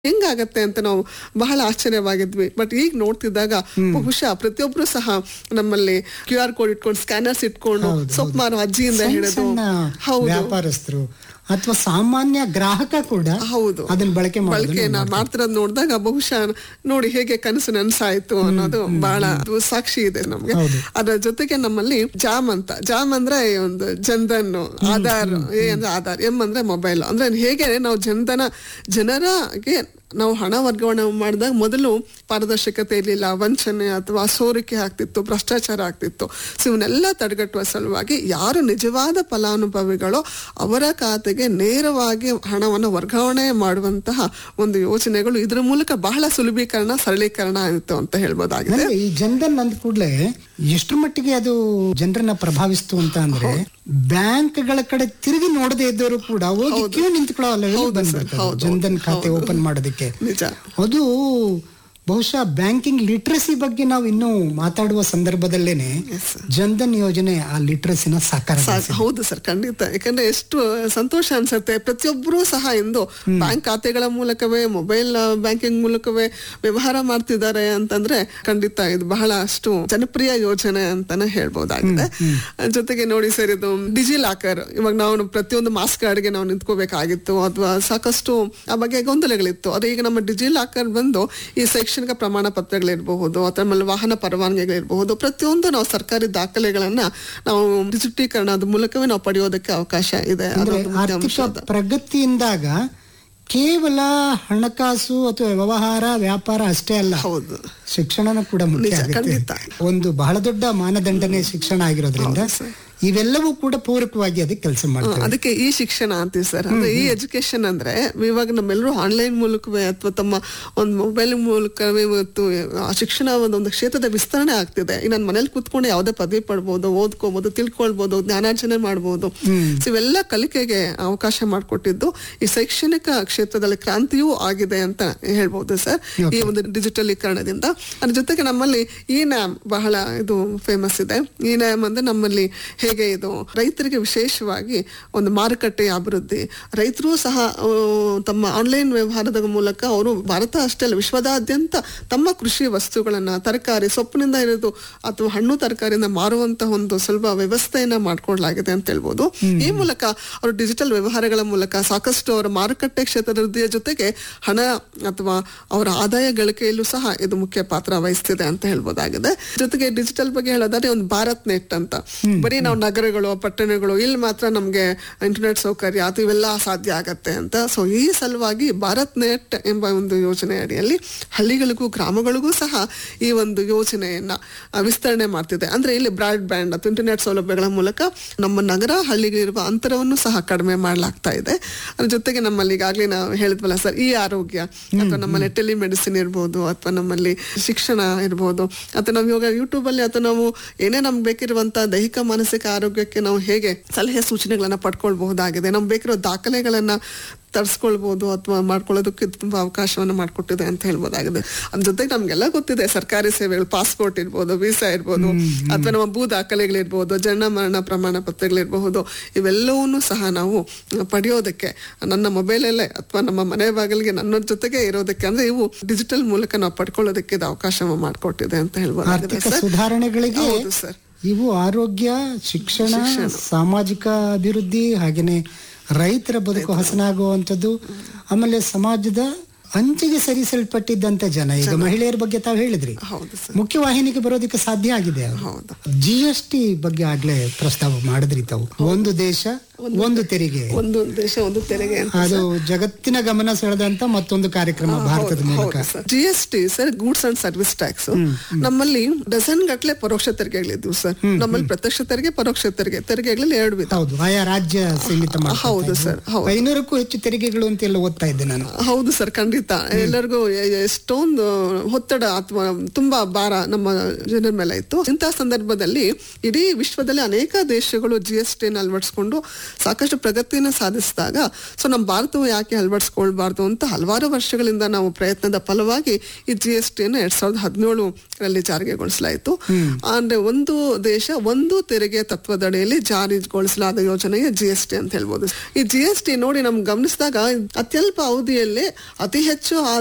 ಹೆಂಗಾಗತ್ತೆ ಅಂತ ನಾವು ಬಹಳ ಆಶ್ಚರ್ಯವಾಗಿದ್ವಿ ಬಟ್ ಈಗ ನೋಡ್ತಿದ್ದಾಗ ಬಹುಶಃ ಪ್ರತಿಯೊಬ್ರು ಸಹ ನಮ್ಮಲ್ಲಿ ಕ್ಯೂ ಆರ್ ಕೋಡ್ ಇಟ್ಕೊಂಡು ಸ್ಕ್ಯಾನರ್ಸ್ ಇಟ್ಕೊಂಡು ಹೌದು, ಸೊಪ್ಪು ಮಾರೋ ಅಜ್ಜಿಯಿಂದ ಸಣ್ಣ ಹಿಡಿದು ಸಣ್ಣ ಹೌದು ವ್ಯಾಪಾರಸ್ಥರು ಅಥವಾ ಸಾಮಾನ್ಯ ಗ್ರಾಹಕ ಕೂಡ ಹೌದು ಅದನ್ನ ಬಳಕೆ ಬಳಕೆ ಮಾಡೋದನ್ನ ಮಾಡ್ತಿರೋದ್ ನೋಡಿದಾಗ ಬಹುಶಃ ನೋಡಿ ಹೇಗೆ ಕನಸು ನನ್ಸಾಯ್ತು ಅನ್ನೋದು ಬಹಳ ಅದು ಸಾಕ್ಷಿ ಇದೆ ನಮ್ಗೆ ಹೌದು. ಅದರ ಜೊತೆಗೆ ನಮ್ಮಲ್ಲಿ ಜಾಮ್ ಅಂತ ಜಾಮ್ ಅಂದ್ರೆ ಈ ಒಂದು ಜನ್ಧನ್ ಆಧಾರ್ ಎ ಅಂದ್ರೆ ಆಧಾರ್ ಎಂ ಅಂದ್ರೆ ಮೊಬೈಲ್ ಅಂದ್ರೆ ಹೇಗೆ ನಾವು ಜನ್ಧನ ಜನರಿಗೆ ನಾವು ಹಣ ವರ್ಗಾವಣೆ ಮಾಡಿದಾಗ ಮೊದಲು ಪಾರದರ್ಶಕತೆ ಇರಲಿಲ್ಲ ವಂಚನೆ ಅಥವಾ ಸೋರಿಕೆ ಆಗ್ತಿತ್ತು ಭ್ರಷ್ಟಾಚಾರ ಆಗ್ತಿತ್ತು ಸೊ ಇವನ್ನೆಲ್ಲ ತಡೆಗಟ್ಟುವ ಸಲುವಾಗಿ ಯಾರು ನಿಜವಾದ ಫಲಾನುಭವಿಗಳೋ ಅವರ ಖಾತೆಗೆ ನೇರವಾಗಿ ಹಣವನ್ನು ವರ್ಗಾವಣೆ ಮಾಡುವಂತಹ ಒಂದು ಯೋಜನೆಗಳು ಇದರ ಮೂಲಕ ಬಹಳ ಸುಲಭೀಕರಣ ಸರಳೀಕರಣ ಆಯಿತು ಅಂತ ಹೇಳ್ಬೋದಾಗಿದೆ ನನಗೆ ಈ ಜನ್ಧನ್ ಅಂದ ಕೂಡಲೇ ಎಷ್ಟರ ಮಟ್ಟಿಗೆ ಅದು ಜನರನ್ನ ಪ್ರಭಾವಿಸ್ತು ಅಂತ ಅಂದ್ರೆ ಬ್ಯಾಂಕ್ಗಳ ಕಡೆ ತಿರುಗಿ ನೋಡದೇ ಇದ್ದವರು ಕೂಡ ಹೋಗಿ ಕ್ಯೂ ನಿಂತ್ಕೊಳ್ಳೋ ಲೆವೆಲ್ ಬಂದ್ಬಿಡ್ತಾರೆ ಜನ್ಧನ್ ಖಾತೆ ಓಪನ್ ಮಾಡೋದಕ್ಕೆ ನಿಜ ಅದು ಬಹುಶಃ ಬ್ಯಾಂಕಿಂಗ್ ಲಿಟ್ರಸಿ ಬಗ್ಗೆ ನಾವು ಇನ್ನೂ ಮಾತಾಡುವ ಸಂದರ್ಭದಲ್ಲೇನೆ ಜನ್ಧನ್ ಯೋಜನೆ ಆ ಲಿಟ್ರಸಿನ ಸಾಕಾರ ಸಾ- ಹೌದು ಸರ್ ಖಂಡಿತ ಯಾಕಂದ್ರೆ ಎಷ್ಟು ಸಂತೋಷ ಅನ್ಸುತ್ತೆ ಪ್ರತಿಯೊಬ್ಬರೂ ಸಹ ಇಂದು ಬ್ಯಾಂಕ್ ಖಾತೆಗಳ ಮೂಲಕವೇ ಮೊಬೈಲ್ ಬ್ಯಾಂಕಿಂಗ್ ಮೂಲಕವೇ ವ್ಯವಹಾರ ಮಾಡ್ತಿದ್ದಾರೆ ಅಂತಂದ್ರೆ ಖಂಡಿತ ಇದು ಬಹಳ ಅಷ್ಟು ಜನಪ್ರಿಯ ಯೋಜನೆ ಅಂತಾನೆ ಹೇಳ್ಬೋದಾಗಿದೆ ಜೊತೆಗೆ ನೋಡಿ ಸರ್ ಇದು ಡಿಜಿ ಲಾಕರ್ ಇವಾಗ ನಾವು ಪ್ರತಿಯೊಂದು ಮಾಸ್ ಕಾರ್ಡ್ಗೆ ನಾವು ನಿಂತ್ಕೋಬೇಕಾಗಿತ್ತು ಅಥವಾ ಸಾಕಷ್ಟು ಆ ಬಗ್ಗೆ ಗೊಂದಲಗಳಿತ್ತು ಅದೇ ಈಗ ನಮ್ಮ ಡಿಜಿ ಲಾಕರ್ ಬಂದು ಈ ಶೈಕ್ಷಣಿಕ ಪ್ರಮಾಣ ಪತ್ರಗಳಿರಬಹುದು ಅಥವಾ ಆಮೇಲೆ ವಾಹನ ಪರವಾನಗಿಗಳಿರಬಹುದು ಪ್ರತಿಯೊಂದು ನಾವು ಸರ್ಕಾರಿ ದಾಖಲೆಗಳನ್ನ ನಾವು ಡಿಜಿಟೀಕರಣದ ಮೂಲಕವೇ ನಾವು ಪಡೆಯೋದಕ್ಕೆ ಅವಕಾಶ ಇದೆ ಅಂದ್ರೆ ಅದೊಂದು ಮುಖ್ಯ ಅಂಶ ಆರ್ಥಿಕ ಅದು. ಪ್ರಗತಿಯಿಂದಾಗ ಕೇವಲ ಹಣಕಾಸು ಅಥವಾ ವ್ಯವಹಾರ ವ್ಯಾಪಾರ ಅಷ್ಟೇ ಅಲ್ಲ ಹೌದು ಶಿಕ್ಷಣನೂ ಕೂಡ ಮುಖ್ಯ ನಿಜ, ಆಗುತ್ತೆ ಖಂಡಿತ. ಒಂದು ಬಹಳ ದೊಡ್ಡ ಮಾನದಂಡನೆ ಶಿಕ್ಷಣ ಆಗಿರೋದ್ರಿಂದ ಹೌದು ಸರ್. ಇವೆಲ್ಲವೂ ಕೂಡ ಪೂರಕವಾಗಿ ಅದಕ್ಕೆ ಕೆಲಸ ಮಾಡ್ತವೆ ಅದಕ್ಕೆ ಈ ಶಿಕ್ಷಣ ಅಂತೀವಿ ಸರ್ ಅಂದ್ರೆ ಈ ಎಜುಕೇಶನ್ ಅಂದ್ರೆ ಇವಾಗ ನಮ್ಮೆಲ್ಲರೂ ಆನ್ಲೈನ್ ಮೂಲಕವೇ ಅಥವಾ ತಮ್ಮ ಒಂದು ಮೊಬೈಲ್ ಮೂಲಕವೇ ಇವತ್ತು ಆ ಶಿಕ್ಷಣ ಒಂದೊಂದು ಕ್ಷೇತ್ರದ ವಿಸ್ತರಣೆ ಆಗ್ತಿದೆ ಈಗ ನಾನು ಮನೇಲಿ ಕೂತ್ಕೊಂಡು ಯಾವುದೇ ಪದವಿ ಪಡ್ಬೋದು ಓದ್ಕೋಬಹುದು ತಿಳ್ಕೊಳ್ಬಹುದು ಜ್ಞಾನಾರ್ಜನೆ ಮಾಡ್ಬೋದು So ಇವೆಲ್ಲ ಕಲಿಕೆಗೆ ಅವಕಾಶ ಮಾಡಿಕೊಟ್ಟಿದ್ದು ಈ ಶೈಕ್ಷಣಿಕ ಕ್ಷೇತ್ರದಲ್ಲಿ ಕ್ರಾಂತಿಯೂ ಆಗಿದೆ ಅಂತ ಹೇಳ್ಬೋದು ಸರ್ ಈ ಒಂದು ಡಿಜಿಟಲೀಕರಣದಿಂದ ಅದ್ರ ಜೊತೆಗೆ ನಮ್ಮಲ್ಲಿ ಈ ನ್ಯಾಮ್ ಬಹಳ ಇದು ಫೇಮಸ್ ಇದೆ ಈ ನ್ಯಾಮ್ ಅಂದ್ರೆ ನಮ್ಮಲ್ಲಿ ಹೇಗೆ ಇದು ರೈತರಿಗೆ ವಿಶೇಷವಾಗಿ ಒಂದು ಮಾರುಕಟ್ಟೆಯ ಅಭಿವೃದ್ಧಿ ರೈತರು ಸಹ ಆ, ತಮ್ಮ ಆನ್ಲೈನ್ ವ್ಯವಹಾರದ ಮೂಲಕ ಅವರು ಭಾರತ ಅಷ್ಟೇ ಅಲ್ಲ ವಿಶ್ವದಾದ್ಯಂತ ತಮ್ಮ ಕೃಷಿ ವಸ್ತುಗಳನ್ನ ತರಕಾರಿ ಸೊಪ್ಪಿನಿಂದ ಹಿಡಿದು ಅಥವಾ ಹಣ್ಣು ತರಕಾರಿಯಿಂದ ಮಾರುವಂತ ಒಂದು ಸುಲಭ ವ್ಯವಸ್ಥೆಯನ್ನ ಮಾಡ್ಕೊಡ್ಲಾಗಿದೆ ಅಂತ ಹೇಳ್ಬೋದು ಈ ಮೂಲಕ ಅವರು ಡಿಜಿಟಲ್ ವ್ಯವಹಾರಗಳ ಮೂಲಕ ಸಾಕಷ್ಟು ಅವರ ಮಾರುಕಟ್ಟೆ ಕ್ಷೇತ್ರದ ವೃದ್ಧಿಯ ಜೊತೆಗೆ ಹಣ ಅಥವಾ ಅವರ ಆದಾಯ ಗಳಿಕೆಯಲ್ಲೂ ಸಹ ಇದು ಮುಖ್ಯ ಪಾತ್ರ ವಹಿಸ್ತಿದೆ ಅಂತ ಹೇಳ್ಬೋದಾಗಿದೆ ಜೊತೆಗೆ ಡಿಜಿಟಲ್ ಬಗ್ಗೆ ಹೇಳೋದಾದ್ರೆ ಒಂದು ಭಾರತ್ ನೆಟ್ ಅಂತ ಬರೀ ನಾವು ನಗರಗಳು ಪಟ್ಟಣಗಳು ಇಲ್ಲಿ ಮಾತ್ರ ನಮ್ಗೆ ಇಂಟರ್ನೆಟ್ ಸೌಕರ್ಯ ಅದು ಇವೆಲ್ಲ ಸಾಧ್ಯ ಆಗತ್ತೆ ಅಂತ ಸೊ ಈ ಸಲುವಾಗಿ ಭಾರತ್ ನೆಟ್ ಎಂಬ ಒಂದು ಯೋಜನೆ ಅಡಿಯಲ್ಲಿ ಹಳ್ಳಿಗಳಿಗೂ ಗ್ರಾಮಗಳಿಗೂ ಸಹ ಈ ಒಂದು ಯೋಜನೆಯನ್ನ ಆ, ವಿಸ್ತರಣೆ ಮಾಡ್ತಿದೆ ಅಂದ್ರೆ ಇಲ್ಲಿ ಬ್ರಾಡ್ ಬ್ಯಾಂಡ್ ಅಥವಾ ಇಂಟರ್ನೆಟ್ ಸೌಲಭ್ಯಗಳ ಮೂಲಕ ನಮ್ಮ ನಗರ ಹಳ್ಳಿಗೆ ಇರುವ ಅಂತರವನ್ನು ಸಹ ಕಡಿಮೆ ಮಾಡಲಾಗ್ತಾ ಇದೆ ಅದ್ರ ಜೊತೆಗೆ ನಮ್ಮಲ್ಲಿ ಈಗಾಗಲೇ ನಾವು ಹೇಳಿದ್ವಲ್ಲ ಸರ್ ಈ ಆರೋಗ್ಯ ಅಥವಾ ನಮ್ಮಲ್ಲಿ ಟೆಲಿಮೆಡಿಸಿನ್ ಇರ್ಬೋದು ಅಥವಾ ನಮ್ಮಲ್ಲಿ ಶಿಕ್ಷಣ ಇರ್ಬೋದು ಅಥವಾ ನಾವು ಇವಾಗ ಯೂಟ್ಯೂಬ್ ಅಲ್ಲಿ ಅಥವಾ ನಾವು ಏನೇ ನಮ್ಗೆ ಬೇಕಿರುವಂತ ದೈಹಿಕ ಮಾನಸಿಕ ಆರೋಗ್ಯಕ್ಕೆ ನಾವು ಹೇಗೆ ಸಲಹೆ ಸೂಚನೆಗಳನ್ನ ಪಡ್ಕೊಳ್ಬಹುದಾಗಿದೆ ನಮ್ಗೆ ಬೇಕಿರೋ ದಾಖಲೆಗಳನ್ನ ತರಿಸ್ಕೊಳ್ಬಹುದು ಅಥವಾ ಮಾಡ್ಕೊಳ್ಳೋದಕ್ಕೆ ತುಂಬಾ ಅವಕಾಶವನ್ನು ಮಾಡಿಕೊಟ್ಟಿದೆ ಅಂತ ಹೇಳ್ಬೋದಾಗಿದೆ ಅದ್ರ ಜೊತೆಗೆ ನಮ್ಗೆಲ್ಲ ಗೊತ್ತಿದೆ ಸರ್ಕಾರಿ ಸೇವೆಗಳು ಪಾಸ್ಪೋರ್ಟ್ ಇರ್ಬೋದು ವೀಸಾ ಇರ್ಬೋದು ಅಥವಾ ನಮ್ಮ ಭೂ ದಾಖಲೆಗಳಿರ್ಬೋದು ಜನ ಮರಣ ಪ್ರಮಾಣ ಪತ್ರಗಳಿರಬಹುದು ಇವೆಲ್ಲವನ್ನೂ ಸಹ ನಾವು ಪಡೆಯೋದಕ್ಕೆ ನನ್ನ ಮೊಬೈಲಲ್ಲೇ ಅಥವಾ ನಮ್ಮ ಮನೆ ಬಾಗಿಲಿಗೆ ನನ್ನ ಜೊತೆಗೆ ಇರೋದಕ್ಕೆ ಅಂದ್ರೆ ಇವು ಡಿಜಿಟಲ್ ಮೂಲಕ ನಾವು ಪಡ್ಕೊಳ್ಳೋದಕ್ಕೆ ಇದು ಅವಕಾಶ ಮಾಡಿಕೊಟ್ಟಿದೆ ಅಂತ ಹೇಳ್ಬೋದಾಗಿದೆ ಆರ್ಥಿಕ ಸರ್ ಸುಧಾರಣೆಗಳಿಗೆ ಹೌದು ಸರ್ ಇವು ಆರೋಗ್ಯ ಶಿಕ್ಷಣ ಸಾಮಾಜಿಕ ಅಭಿವೃದ್ಧಿ ಹಾಗೇನೆ ರೈತರ ಬದುಕು ಹಸನಾಗುವಂಥದ್ದು ಆಮೇಲೆ ಸಮಾಜದ ಅಂಚಿಗೆ ಸರಿಸಲ್ಪಟ್ಟಿದ್ದಂತ ಜನ ಈಗ ಮಹಿಳೆಯರ ಬಗ್ಗೆ ತಾವು ಹೇಳಿದ್ರಿ ಹೌದು ಸರ್ ಮುಖ್ಯವಾಹಿನಿಗೆ ಬರೋದಕ್ಕೆ ಸಾಧ್ಯ ಆಗಿದೆ ಹೌದು ಜಿ ಎಸ್ ಟಿ ಬಗ್ಗೆ ಆಗ್ಲೇ ಪ್ರಸ್ತಾವ ಮಾಡಿದ್ರಿ ತಾವು ಒಂದು ದೇಶ ಒಂದು ತೆರಿಗೆ ಒಂದು ದೇಶ ಒಂದು ತೆರಿಗೆ ಅಂತ ಅದು ಜಗತ್ತಿನ ಗಮನ ಸೆಳೆದಂತ ಮತ್ತೊಂದು ಕಾರ್ಯಕ್ರಮ ಭಾರತದ ಮೂಲಕ G S T sir goods and service tax ನಮ್ಮಲ್ಲಿ ಡಜನ್ ಗಟ್ಲೆ ಪರೋಕ್ಷ ತೆರಿಗೆಗಳಿದ್ವು ಸರ್ ನಮ್ಮಲ್ಲಿ ಪ್ರತ್ಯಕ್ಷ ತೆರಿಗೆ ಪರೋಕ್ಷ ತೆರಿಗೆ ತೆರಿಗೆಗಳಲ್ಲಿ ಎರಡು ವಿಧ ಹೌದು ಆಯಾ ರಾಜ್ಯ ಸೀಮಿತ ಮಾಡ್ಕೊಳ್ತಾ ಹೌದು ಇದ್ರು. ಸರ್, ಹೌದು. ಐನೂರಕ್ಕೂ ಹೆಚ್ಚು ತೆರಿಗೆಗಳು ಅಂತ ಎಲ್ಲ ಓದ್ತಾ ಇದ್ದೆ ನಾನು ಹೌದು ಸರ್ ಖಂಡಿತ ಎಲ್ಲರಿಗೂ ಎ- ಎಷ್ಟೊಂದು ಒತ್ತಡ ಅಥವಾ ತುಂಬಾ ಭಾರ ನಮ್ಮ ಜನರ ಮೇಲೆ ಇತ್ತು ಇಂತಹ ಸಂದರ್ಭದಲ್ಲಿ ಇಡೀ ವಿಶ್ವದಲ್ಲಿ ಅನೇಕ ದೇಶಗಳು ಜಿ ಎಸ್ ಟಿ ಅಳವಡಿಸಿಕೊಂಡು ಸಾಕಷ್ಟು ಪ್ರಗತಿಯನ್ನು ಸಾಧಿಸಿದಾಗ ಸೊ ನಮ್ಮ ಭಾರತವು ಯಾಕೆ ಅಳವಡಿಸ್ಕೊಳ್ಬಾರ್ದು ಅಂತ ಹಲವಾರು ವರ್ಷಗಳಿಂದ ನಾವು ಪ್ರಯತ್ನದ ಫಲವಾಗಿ ಈ ಜಿ ಎಸ್ ಟಿಯನ್ನು ಎರಡ್ ಸಾವಿರದ ಹದಿನೇಳರಲ್ಲಿ ಜಾರಿಗೆಗೊಳಿಸಲಾಯಿತು ಅಂದ್ರೆ ಒಂದು ದೇಶ ಒಂದು ತೆರಿಗೆ ತತ್ವದಡಿಯಲ್ಲಿ ಜಾರಿಗೊಳಿಸಲಾದ ಯೋಜನೆಗೆ ಜಿ ಎಸ್ ಟಿ ಅಂತ ಹೇಳ್ಬೋದು ಈ ಜಿ ಎಸ್ ಟಿ ನೋಡಿ ನಮ್ಗೆ ಗಮನಿಸಿದಾಗ ಅತ್ಯಲ್ಪ ಅವಧಿಯಲ್ಲೇ ಅತಿ ಹೆಚ್ಚು